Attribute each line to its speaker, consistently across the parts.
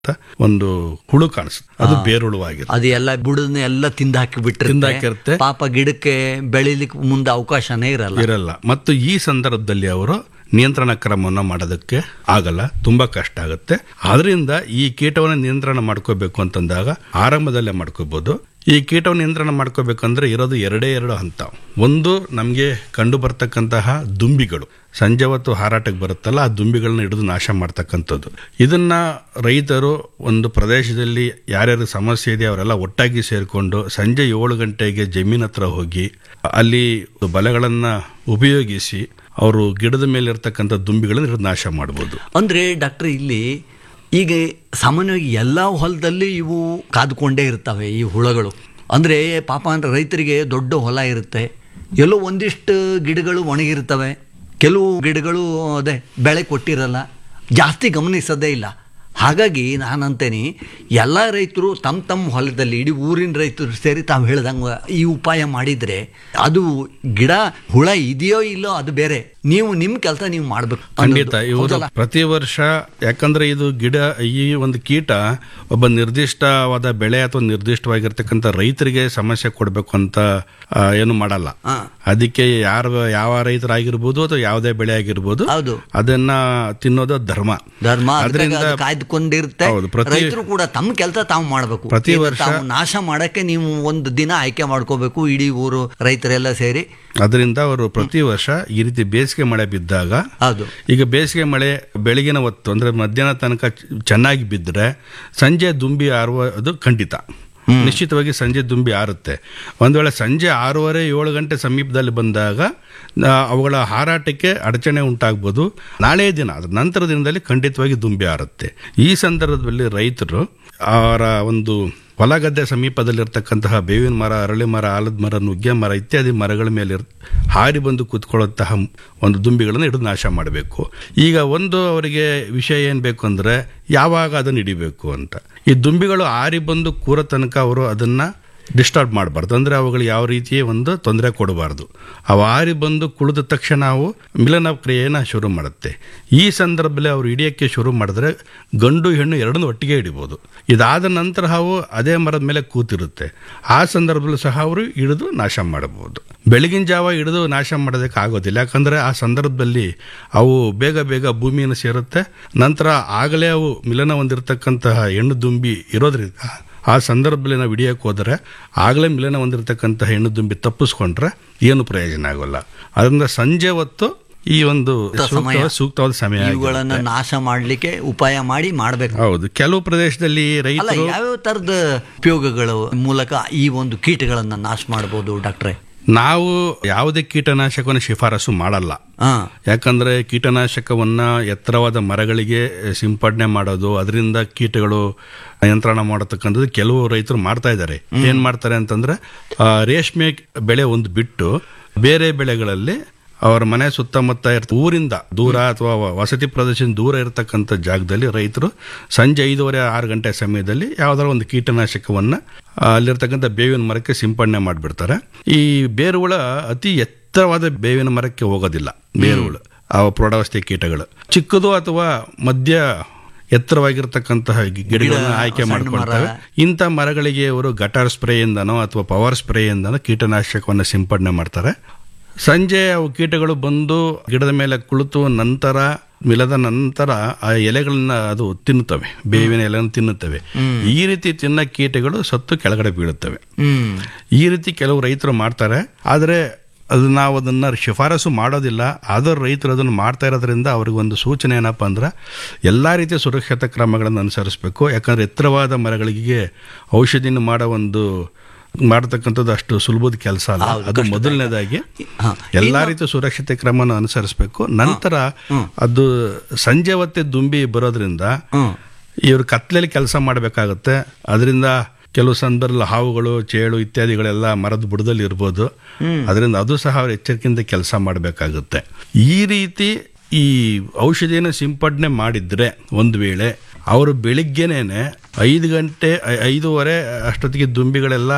Speaker 1: ಒಂದು ಹುಳು ಕಾಣಿಸುತ್ತೆ ಅದು ಬೇರುಳು ಆಗಿರುತ್ತೆ
Speaker 2: ಅದು ಎಲ್ಲ ಬುಡನ್ನ ಎಲ್ಲ ತಿಂದು ಹಾಕಿ
Speaker 1: ತಿಂದಾಕಿರುತ್ತೆ.
Speaker 2: ಬಿಟ್ಟಿರುತ್ತೆ ಪಾಪ ಗಿಡಕ್ಕೆ ಬೆಳಿಲಿಕ್ಕೆ ಮುಂದೆ ಅವಕಾಶನೇ ಇರಲ್ಲ
Speaker 1: ಇರಲ್ಲ ಮತ್ತು ಈ ಸಂದರ್ಭದಲ್ಲಿ ಅವರು ನಿಯಂತ್ರಣ ಕ್ರಮವನ್ನು ಮಾಡೋದಕ್ಕೆ ಆಗಲ್ಲ ತುಂಬಾ ಕಷ್ಟ ಆಗುತ್ತೆ ಆದ್ರಿಂದ ಈ ಕೀಟವನ್ನು ನಿಯಂತ್ರಣ ಮಾಡ್ಕೋಬೇಕು ಅಂತಂದಾಗ ಆರಂಭದಲ್ಲೇ ಮಾಡ್ಕೋಬಹುದು ಈ ಕೀಟವನ್ನು ನಿಯಂತ್ರಣ ಮಾಡ್ಕೋಬೇಕಂದ್ರೆ ಇರೋದು ಎರಡೇ ಎರಡು ಹಂತ ಒಂದು ನಮಗೆ ಕಂಡು ಬರ್ತಕ್ಕಂತಹ ದುಂಬಿಗಳು ಸಂಜೆ ಹೊತ್ತು ಹಾರಾಟಕ್ಕೆ ಬರುತ್ತಲ್ಲ ಆ ದುಂಬಿಗಳನ್ನ ಹಿಡಿದು ನಾಶ ಮಾಡ್ತಕ್ಕಂಥದ್ದು ಇದನ್ನ ರೈತರು ಒಂದು ಪ್ರದೇಶದಲ್ಲಿ ಯಾರ್ಯಾರು ಸಮಸ್ಯೆ ಇದೆ ಅವರೆಲ್ಲ ಒಟ್ಟಾಗಿ ಸೇರಿಕೊಂಡು ಸಂಜೆ ಏಳು ಗಂಟೆಗೆ ಜಮೀನ್ ಹತ್ರ ಹೋಗಿ ಅಲ್ಲಿ ಬಲೆಗಳನ್ನ ಉಪಯೋಗಿಸಿ ಅವರು ಗಿಡದ ಮೇಲೆ ಇರ್ತಕ್ಕಂಥ ದುಂಬಿಗಳನ್ನ ಹಿಡಿದು ನಾಶ ಮಾಡ್ಬೋದು
Speaker 2: ಅಂದ್ರೆ ಡಾಕ್ಟರ್ ಇಲ್ಲಿ ಈಗ ಸಾಮಾನ್ಯವಾಗಿ ಎಲ್ಲ ಹೊಲದಲ್ಲಿ ಇವು ಕಾದ್ಕೊಂಡೇ ಇರ್ತವೆ ಈ ಹುಳಗಳು ಅಂದ್ರೆ ಪಾಪ ಅಂದ್ರೆ ರೈತರಿಗೆ ದೊಡ್ಡ ಹೊಲ ಇರುತ್ತೆ ಎಲ್ಲೋ ಒಂದಿಷ್ಟು ಗಿಡಗಳು ಒಣಗಿರ್ತವೆ ಕೆಲವು ಗಿಡಗಳು ಅದೇ ಬೆಳೆ ಕೊಟ್ಟಿರಲ್ಲ ಜಾಸ್ತಿ ಗಮನಿಸೋದೇ ಇಲ್ಲ ಹಾಗಾಗಿ ನಾನಂತೇನೆ ಎಲ್ಲ ರೈತರು ತಮ್ಮ ತಮ್ಮ ಹೊಲದಲ್ಲಿ ಇಡೀ ಊರಿನ ರೈತರು ಸೇರಿ ತಾವು ಹೇಳ್ದಂಗೆ ಈ ಉಪಾಯ ಮಾಡಿದರೆ ಅದು ಗಿಡ ಹುಳ ಇದೆಯೋ ಇಲ್ಲೋ ಅದು ಬೇರೆ ನೀವು ನಿಮ್ಮ ಕೆಲಸ ನೀವು ಮಾಡಬೇಕು
Speaker 1: ಖಂಡಿತ ಇವರು ಪ್ರತಿ ವರ್ಷ ಯಾಕಂದ್ರೆ ಇದು ಗಿಡ ಈ ಒಂದು ಕೀಟ ಒಬ್ಬ ನಿರ್ದಿಷ್ಟವಾದ ಬೆಳೆ ಅಥವಾ ನಿರ್ದಿಷ್ಟವಾಗಿರ್ತಕ್ಕಂಥ ರೈತರಿಗೆ ಸಮಸ್ಯೆ ಕೊಡಬೇಕು ಅಂತ ಆ, ಏನು ಮಾಡಲ್ಲ
Speaker 2: ಹಾ.
Speaker 1: ಅದಕ್ಕೆ ಯಾರು ಯಾವ ರೈತರಾಗಿರ್ಬೋದು ಅಥವಾ ಯಾವುದೇ ಬೆಳೆ ಆಗಿರ್ಬೋದು
Speaker 2: ಹೌದು
Speaker 1: ಅದನ್ನ ತಿನ್ನೋದು ಧರ್ಮ
Speaker 2: ಧರ್ಮ ಅದಕ್ಕಾಗಿ
Speaker 1: ಅದರಿಂದ
Speaker 2: ಅದು ಕಾಯ್ದುಕೊಂಡಿರುತ್ತೆ
Speaker 1: ಹೌದು, ಪ್ರತಿ-
Speaker 2: ರೈತರು ಕೂಡ ತಮ್ಮ ಕೆಲಸ ತಾವು ಮಾಡಬೇಕು
Speaker 1: ಪ್ರತಿ ವರ್ಷ-
Speaker 2: ತಾವು ನಾಶ ಮಾಡಕ್ಕೆ ನೀವು ಒಂದು ದಿನ ಆಯ್ಕೆ ಮಾಡ್ಕೋಬೇಕು ಇಡೀ ಊರು ರೈತರೆಲ್ಲ ಸೇರಿ
Speaker 1: ಅದರಿಂದ ಅವರು ಪ್ರತಿ ವರ್ಷ ಈ ರೀತಿ ಬೇಸಿಗೆ ಮಳೆ ಬಿದ್ದಾಗ
Speaker 2: ಹೌದು
Speaker 1: ಈಗ ಬೇಸಿಗೆ ಮಳೆ ಬೆಳಗಿನ ಹೊತ್ತು ಅಂದ್ರೆ ಮಧ್ಯಾಹ್ನ ತನಕ ಚ- ಚೆನ್ನಾಗಿ ಬಿದ್ದರೆ ಸಂಜೆ ದುಂಬಿ ಆರುವ ಅದು ಖಂಡಿತ ನಿಶ್ಚಿತವಾಗಿ ಸಂಜೆ ದುಂಬಿ ಆರುತ್ತೆ ಒಂದು ವೇಳೆ ಸಂಜೆ ಆರೂವರೆ ಏಳು ಗಂಟೆ ಸಮೀಪದಲ್ಲಿ ಬಂದಾಗ ಆ, ಅವುಗಳ ಹಾರಾಟಕ್ಕೆ ಅಡಚಣೆ ಉಂಟಾಗ್ಬೋದು ನಾಳೆ ದಿನ ಅದ್ರ ನಂತರ ದಿನದಲ್ಲಿ ಖಂಡಿತವಾಗಿ ದುಂಬಿ ಆರುತ್ತೆ ಈ ಸಂದರ್ಭದಲ್ಲಿ ರೈತರು ಅವರ ಒಂದು ಹೊಲ ಗದ್ದೆ ಸಮೀಪದಲ್ಲಿರ್ತಕ್ಕಂತಹ ಬೇವಿನ ಮರ ಅರಳಿ ಮರ ಆಲದ ಮರ ನುಗ್ಗೆ ಮರ ಇತ್ಯಾದಿ ಮರಗಳ ಮೇಲೆ ಇರ್- ಹಾರಿ ಬಂದು ಕೂತ್ಕೊಳ್ಳುವಂತಹ ಒಂದು ದುಂಬಿಗಳನ್ನು ಹಿಡಿದು ನಾಶ ಮಾಡಬೇಕು ಈಗ ಒಂದು ಅವರಿಗೆ ವಿಷಯ ಏನು ಬೇಕು ಅಂದರೆ ಯಾವಾಗ ಅದನ್ನು ಹಿಡಿಬೇಕು ಅಂತ ಈ ದುಂಬಿಗಳು ಹಾರಿ ಬಂದು ಕೂರ ತನಕ ಅವರು ಅದನ್ನು ಡಿಸ್ಟರ್ಬ್ ಮಾಡಬಾರ್ದು ಅಂದರೆ ಅವುಗಳು ಯಾವ ರೀತಿಯ ಒಂದು ತೊಂದರೆ ಕೊಡಬಾರ್ದು ಅವು ಹಾರಿ ಬಂದು ಕುಳಿದ ತಕ್ಷಣ ನಾವು ಮಿಲನ ಕ್ರಿಯೆಯನ್ನು ಶುರು ಮಾಡುತ್ತೆ ಈ ಸಂದರ್ಭದಲ್ಲಿ ಅವರು ಹಿಡಿಯೋಕ್ಕೆ ಶುರು ಮಾಡಿದ್ರೆ ಗಂಡು ಹೆಣ್ಣು ಎರಡನ್ನೂ ಒಟ್ಟಿಗೆ ಹಿಡಿಬೋದು ಇದಾದ ನಂತರ ಅವು ಅದೇ ಮರದ ಮೇಲೆ ಕೂತಿರುತ್ತೆ ಆ ಸಂದರ್ಭದಲ್ಲೂ ಸಹ ಅವರು ಹಿಡಿದು ನಾಶ ಮಾಡಬಹುದು ಬೆಳಗಿನ ಜಾವ ಹಿಡಿದು ನಾಶ ಮಾಡೋದಕ್ಕೆ ಆಗೋದಿಲ್ಲ ಯಾಕಂದರೆ ಆ ಸಂದರ್ಭದಲ್ಲಿ ಅವು ಬೇಗ ಬೇಗ ಭೂಮಿಯನ್ನು ಸೇರುತ್ತೆ ನಂತರ ಆಗಲೇ ಅವು ಮಿಲನ ಹೊಂದಿರತಕ್ಕಂತಹ ಹೆಣ್ಣು ದುಂಬಿ ಇರೋದ್ರಿಂದ ಆ ಸಂದರ್ಭದಲ್ಲಿ ನಾವು ಹಿಡಿಯೋಕೆ ಹೋದರೆ ಆಗಲೇ ಮಿಲನ ಹೊಂದಿರತಕ್ಕಂತಹ ಹೆಣ್ಣು ದುಂಬಿ ತಪ್ಪಿಸ್ಕೊಂಡ್ರೆ ಏನು ಪ್ರಯೋಜನ ಆಗೋಲ್ಲ ಅದರಿಂದ ಸಂಜೆ ಹೊತ್ತು ಈ ಒಂದು
Speaker 2: ಸಮಯ.
Speaker 1: ಸೂಕ್ತವಾದ ಸೂಕ್ತವಾದ ಸಮಯ ಆಗಿರುತ್ತೆ.
Speaker 2: ಇವುಗಳನ್ನ ನಾಶ ಮಾಡ್ಲಿಕ್ಕೆ ಉಪಾಯ ಮಾಡಿ ಮಾಡಬೇಕು
Speaker 1: ಹೌದು ಕೆಲವು ಪ್ರದೇಶದಲ್ಲಿ
Speaker 2: ಅಲ್ಲ
Speaker 1: ರೈತರು
Speaker 2: ಯಾವ್ಯಾವ ತರದ ಉಪಯೋಗಗಳ ಮೂಲಕ ಈ ಒಂದು ಕೀಟಗಳನ್ನ ನಾಶ ಮಾಡಬಹುದು ಡಾಕ್ಟ್ರೆ
Speaker 1: ನಾವು ಯಾವುದೇ ಕೀಟನಾಶಕವನ್ನು ಶಿಫಾರಸು ಮಾಡಲ್ಲ
Speaker 2: ಹಾ
Speaker 1: ಯಾಕಂದ್ರೆ ಕೀಟನಾಶಕವನ್ನ ಎತ್ತರವಾದ ಮರಗಳಿಗೆ ಸಿಂಪಡಣೆ ಮಾಡೋದು ಅದರಿಂದ ಕೀಟಗಳು ನಿಯಂತ್ರಣ ಮಾಡತಕ್ಕಂಥದ್ದು ಕೆಲವು ರೈತರು ಮಾಡ್ತಾ ಇದ್ದಾರೆ ಏನ್ ಮಾಡ್ತಾರೆ ಅಂತಂದ್ರೆ ಆ, ರೇಷ್ಮೆ ಬೆಳೆ ಒಂದು ಬಿಟ್ಟು ಬೇರೆ ಬೆಳೆಗಳಲ್ಲಿ ಅವರ ಮನೆ ಸುತ್ತಮುತ್ತ ಇರ್ತ ಊರಿಂದ ದೂರ ಅಥವಾ ವಸತಿ ಪ್ರದೇಶದಿಂದ ದೂರ ಇರತಕ್ಕಂಥ ಜಾಗದಲ್ಲಿ ರೈತರು ಸಂಜೆ ಐದೂವರೆ ಆರು ಗಂಟೆ ಸಮಯದಲ್ಲಿ ಯಾವ್ದಾರ ಒಂದು ಕೀಟನಾಶಕವನ್ನ ಆ, ಅಲ್ಲಿರ್ತಕ್ಕಂಥ ಬೇವಿನ ಮರಕ್ಕೆ ಸಿಂಪಡಣೆ ಮಾಡಿಬಿಡ್ತಾರೆ ಈ ಬೇರುಹುಳ ಅತಿ ಎತ್ತರವಾದ ಬೇವಿನ ಮರಕ್ಕೆ ಹೋಗೋದಿಲ್ಲ ಬೇರುಹುಳು ಆ ಪ್ರೌಢಾವಸ್ಥೆ ಕೀಟಗಳು ಚಿಕ್ಕದು ಅಥವಾ ಮಧ್ಯ ಎತ್ತರವಾಗಿರ್ತಕ್ಕಂತಹ ಗಿ- ಗಿಡಗಳನ್ನ ಆಯ್ಕೆ
Speaker 2: ಸಣ್ಣ
Speaker 1: ಮಾಡ್ಕೊಳ್ತವೆ
Speaker 2: ಮರ.
Speaker 1: ಇಂಥ ಮರಗಳಿಗೆ ಅವರು ಗಟಾರ್ ಸ್ಪ್ರೇಯಿಂದನೋ ಅಥವಾ ಪವರ್ ಸ್ಪ್ರೇಯಿಂದನೋ ಕೀಟನಾಶಕವನ್ನು ಸಿಂಪಡಣೆ ಮಾಡ್ತಾರೆ ಸಂಜೆ ಅವು ಕೀಟಗಳು ಬಂದು ಗಿಡದ ಮೇಲೆ ಕುಳಿತು ನಂತರ ಮಿಲದ ನಂತರ ಆ ಎಲೆಗಳನ್ನ ಅದು ತಿನ್ನುತ್ತವೆ ಬೇವಿನ ಎಲೆಯನ್ನು ತಿನ್ನುತ್ತವೆ ಈ ರೀತಿ ತಿನ್ನ ಕೀಟಗಳು ಸತ್ತು ಕೆಳಗಡೆ ಬೀಳುತ್ತವೆ
Speaker 2: ಹ್ಮ್
Speaker 1: ಈ ರೀತಿ ಕೆಲವು ರೈತರು ಮಾಡ್ತಾರೆ ಆದರೆ ಅದು ನಾವು ಅದನ್ನ ಶಿಫಾರಸು ಮಾಡೋದಿಲ್ಲ ಆದರೂ ರೈತರು ಅದನ್ನು ಮಾಡ್ತಾ ಇರೋದ್ರಿಂದ ಅವ್ರಿಗೊಂದು ಸೂಚನೆ ಏನಪ್ಪ ಅಂದ್ರೆ ಎಲ್ಲ ರೀತಿಯ ಸುರಕ್ಷತಾ ಕ್ರಮಗಳನ್ನು ಅನುಸರಿಸಬೇಕು ಯಾಕಂದ್ರೆ ಎತ್ತರವಾದ ಮರಗಳಿಗೆ ಔಷಧಿನ ಮಾಡೋ ಒಂದು ಮಾಡತಕ್ಕಂಥದ್ದು ಅಷ್ಟು ಸುಲಭದ ಕೆಲಸ ಅಲ್ಲ ಅದು ಮೊದಲನೇದಾಗಿ
Speaker 2: ಹಾ.
Speaker 1: ಎಲ್ಲಾ ರೀತಿಯ ಸುರಕ್ಷತೆ ಕ್ರಮವನ್ನು ಅನುಸರಿಸಬೇಕು ನಂತರ ಅದು ಸಂಜೆ ಹೊತ್ತೆ ದುಂಬಿ ಬರೋದ್ರಿಂದ
Speaker 2: ಹ್ಮ್
Speaker 1: ಇವರು ಕತ್ಲಲ್ಲಿ ಕೆಲಸ ಮಾಡಬೇಕಾಗುತ್ತೆ ಅದರಿಂದ ಕೆಲವು ಸಂದರ್ಭದಲ್ಲಿ ಹಾವುಗಳು ಚೇಳು ಇತ್ಯಾದಿಗಳೆಲ್ಲ ಮರದ ಬುಡದಲ್ಲಿ ಇರ್ಬೋದು ಅದರಿಂದ ಅದು ಸಹ ಅವ್ರು ಎಚ್ಚರಿಕೆಯಿಂದ ಕೆಲಸ ಮಾಡಬೇಕಾಗುತ್ತೆ ಈ ರೀತಿ ಈ ಔಷಧಿಯನ್ನು ಸಿಂಪಡಣೆ ಮಾಡಿದ್ರೆ ಒಂದು ವೇಳೆ ಅವರು ಬೆಳಿಗ್ಗೆನೇನೆ ಐದು ಗಂಟೆ ಐ- ಐದೂವರೆ ಅಷ್ಟೊತ್ತಿಗೆ ದುಂಬಿಗಳೆಲ್ಲ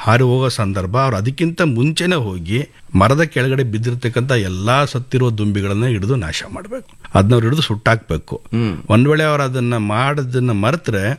Speaker 1: ಹಾರಿ ಹೋಗೋ ಸಂದರ್ಭ ಅವ್ರು ಅದಕ್ಕಿಂತ ಮುಂಚೆನೆ ಹೋಗಿ ಮರದ ಕೆಳಗಡೆ ಬಿದ್ದಿರ್ತಕ್ಕಂಥ ಎಲ್ಲಾ ಸತ್ತಿರೋ ದುಂಬಿಗಳನ್ನ ಹಿಡಿದು ನಾಶ ಮಾಡಬೇಕು ಅದನ್ನ ಅವ್ರು ಹಿಡಿದು ಸುಟ್ಟಾಕ್ಬೇಕು ಒಂದ್ ವೇಳೆ ಅವ್ರು ಅದನ್ನ ಮಾಡೋದನ್ನ ಮರೆತ್ರೆ